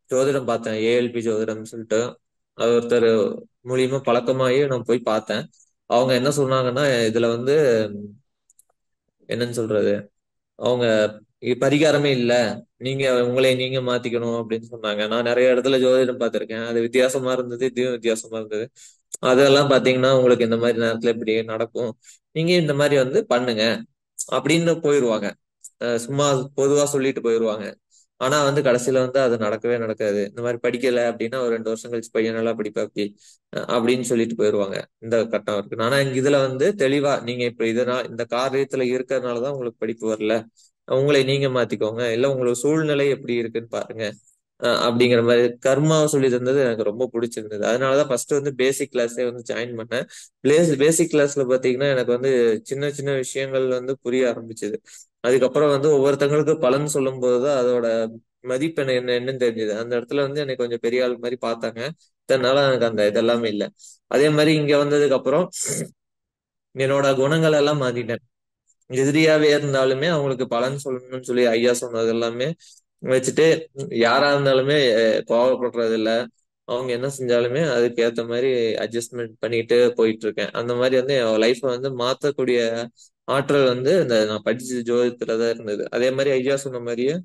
ஜோதிடம் பார்த்தேன் ஏஎல்பி ஜோதிடம்னு சொல்லிட்டு அது ஒருத்தர் மூலியமா பழக்கமாகி நான் போய் பார்த்தேன் அவங்க என்ன சொன்னாங்கன்னா இதுல வந்து என்னன்னு சொல்றது அவங்க இ- பரிகாரமே இல்ல நீங்க உங்களை நீங்க மாத்திக்கணும் அப்படின்னு சொன்னாங்க நான் நிறைய இடத்துல ஜோதிடம் பார்த்திருக்கேன் அது வித்தியாசமா இருந்தது இதுவும் வித்தியாசமா இருந்தது அதெல்லாம் பாத்தீங்கன்னா உங்களுக்கு இந்த மாதிரி நேரத்துல இப்படி நடக்கும் நீங்க இந்த மாதிரி வந்து பண்ணுங்க அப்படின்னு போயிருவாங்க அஹ் சும்மா பொதுவா சொல்லிட்டு போயிருவாங்க ஆனா வந்து கடைசியில வந்து அது நடக்கவே நடக்காது இந்த மாதிரி படிக்கல அப்படின்னா ஒரு ரெண்டு வருஷம் கழிச்சு பையன் நல்லா படிப்பா அப்படி அஹ் அப்படின்னு சொல்லிட்டு போயிருவாங்க இந்த கட்டம் இருக்கு ஆனா இங்க இதுல வந்து தெளிவா நீங்க இப்ப இதனால் இந்த காரியத்துல இருக்கிறதுனாலதான் உங்களுக்கு படிப்பு வரல உங்களை நீங்க மாத்திக்கோங்க இல்ல உங்களுக்கு சூழ்நிலை எப்படி இருக்குன்னு பாருங்க அஹ் அப்படிங்கிற மாதிரி கர்மாவை சொல்லி தந்தது எனக்கு ரொம்ப பிடிச்சிருந்தது அதனாலதான் ஃபர்ஸ்ட் வந்து பேசிக் கிளாஸே வந்து ஜாயின் பண்ணேன் பிளேஸ் பேசிக் கிளாஸ்ல பாத்தீங்கன்னா எனக்கு வந்து சின்ன சின்ன விஷயங்கள் வந்து புரிய ஆரம்பிச்சது அதுக்கப்புறம் வந்து ஒவ்வொருத்தங்களுக்கு பலன் சொல்லும் போதுதான் அதோட மதிப்பெண் என்ன என்னன்னு தெரிஞ்சது அந்த இடத்துல வந்து எனக்கு கொஞ்சம் பெரிய ஆள் மாதிரி பார்த்தாங்க இதனால எனக்கு அந்த இதெல்லாமே இல்லை அதே மாதிரி இங்க வந்ததுக்கு அப்புறம் என்னோட குணங்கள் எல்லாம் மாத்திட்டேன் எதிரியாவே இருந்தாலுமே அவங்களுக்கு பலன் சொல்லணும்னு சொல்லி ஐயா சொன்னது எல்லாமே வச்சுட்டு யாரா இருந்தாலுமே அஹ், கோவப்படுறது இல்ல அவங்க என்ன செஞ்சாலுமே அதுக்கு ஏத்த மாதிரி அட்ஜஸ்ட்மெண்ட் பண்ணிட்டு போயிட்டு இருக்கேன் அந்த மாதிரி வந்து என் லைஃப்பை வந்து மாத்தக்கூடிய ஆற்றல் வந்து இந்த நான் படிச்ச ஜோதிடத்துல தான் இருந்தது அதே மாதிரி ஐயா சொன்ன மாதிரியே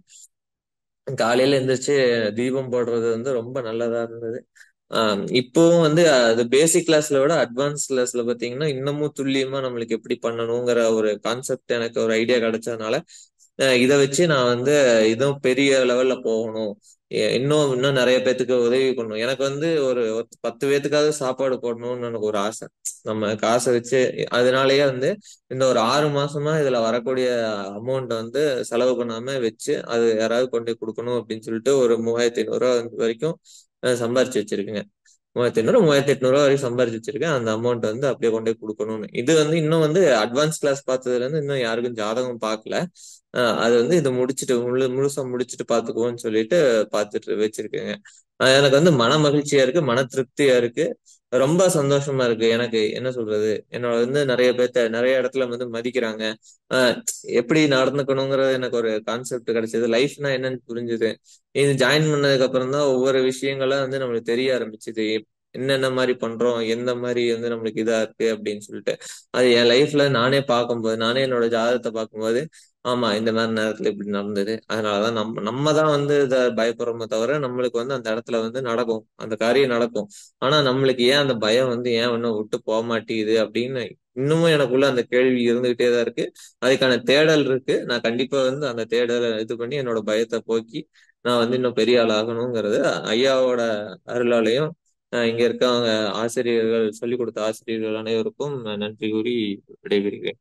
காலையில எந்திரிச்சு தீபம் போடுறது வந்து ரொம்ப நல்லதா இருந்தது ஆஹ் இப்பவும் வந்து அது பேசிக் கிளாஸ்ல விட அட்வான்ஸ் கிளாஸ்ல பாத்தீங்கன்னா இன்னமும் துல்லியமா நம்மளுக்கு எப்படி பண்ணணுங்கிற ஒரு கான்செப்ட் எனக்கு ஒரு ஐடியா கிடைச்சதுனால அஹ் இதை வச்சு நான் வந்து இதுவும் பெரிய லெவல்ல போகணும் எ- இன்னும் இன்னும் நிறைய பேத்துக்கு உதவி பண்ணணும் எனக்கு வந்து ஒரு ஒரு பத்து பேத்துக்காவது சாப்பாடு போடணும்னு எனக்கு ஒரு ஆசை நம்ம காசை வச்சு அதனாலயே வந்து இந்த ஒரு ஆறு மாசமா இதுல வரக்கூடிய அமௌண்ட் வந்து செலவு பண்ணாம வச்சு அது யாராவது கொண்டு போய் கொடுக்கணும் அப்படின்னு சொல்லிட்டு ஒரு மூவாயிரத்தி ஐநூறு ரூபா வரைக்கும் அஹ் சம்பாரிச்சு வச்சிருக்கேங்க மூவாயிரத்தி ஐநூறு மூவாயிரத்தி எட்நூறு ரூபா வரைக்கும் சம்பாரிச்சு வச்சிருக்கேன் அந்த அமௌண்ட் வந்து அப்படியே கொண்டு போய் கொடுக்கணும்னு இது வந்து இன்னும் வந்து அட்வான்ஸ் கிளாஸ் பார்த்ததுல இருந்து இன்னும் யாருக்கும் ஜாதகம் பார்க்கல அஹ் அது வந்து இது முடிச்சுட்டு முழு முழுசா முடிச்சுட்டு பாத்துக்குவோம்னு சொல்லிட்டு பார்த்துட்டு வச்சிருக்கேங்க அஹ் எனக்கு வந்து மன மகிழ்ச்சியா இருக்கு மன திருப்தியா இருக்கு ரொம்ப சந்தோஷமா இருக்கு எனக்கு என்ன சொல்றது என்னோட வந்து நிறைய பேர்த்த நிறைய இடத்துல வந்து மதிக்கிறாங்க அஹ் எப்படி நடந்துக்கணுங்கிறது எனக்கு ஒரு கான்செப்ட் கிடைச்சது லைஃப்னா என்னன்னு புரிஞ்சுது இது ஜாயின் பண்ணதுக்கு அப்புறம் தான் ஒவ்வொரு விஷயங்களா வந்து நம்மளுக்கு தெரிய ஆரம்பிச்சுது என்னென்ன மாதிரி பண்றோம் எந்த மாதிரி வந்து நம்மளுக்கு இதா இருக்கு அப்படின்னு சொல்லிட்டு அது என் லைஃப்ல நானே பார்க்கும்போது நானே என்னோட ஜாதகத்தை பார்க்கும்போது ஆமா இந்த மாதிரி நேரத்துல இப்படி நடந்தது அதனாலதான் நம்ம நம்ம தான் வந்து இத பயப்படுறோமே தவிர நம்மளுக்கு வந்து அந்த இடத்துல வந்து நடக்கும் அந்த காரியம் நடக்கும் ஆனா நம்மளுக்கு ஏன் அந்த பயம் வந்து ஏன் இன்னும் விட்டு போக மாட்டேங்குது அப்படின்னு இன்னமும் எனக்குள்ள அந்த கேள்வி இருந்துகிட்டே தான் இருக்கு அதுக்கான தேடல் இருக்கு நான் கண்டிப்பா வந்து அந்த தேடலை இது பண்ணி என்னோட பயத்தை போக்கி நான் வந்து இன்னும் பெரிய ஆள் ஆகணுங்கிறது ஐயாவோட அருளாலையும் அஹ் இங்க இருக்கவங்க ஆசிரியர்கள் சொல்லிக் கொடுத்த ஆசிரியர்கள் அனைவருக்கும் நன்றி கூறி விடைபெறுகிறேன்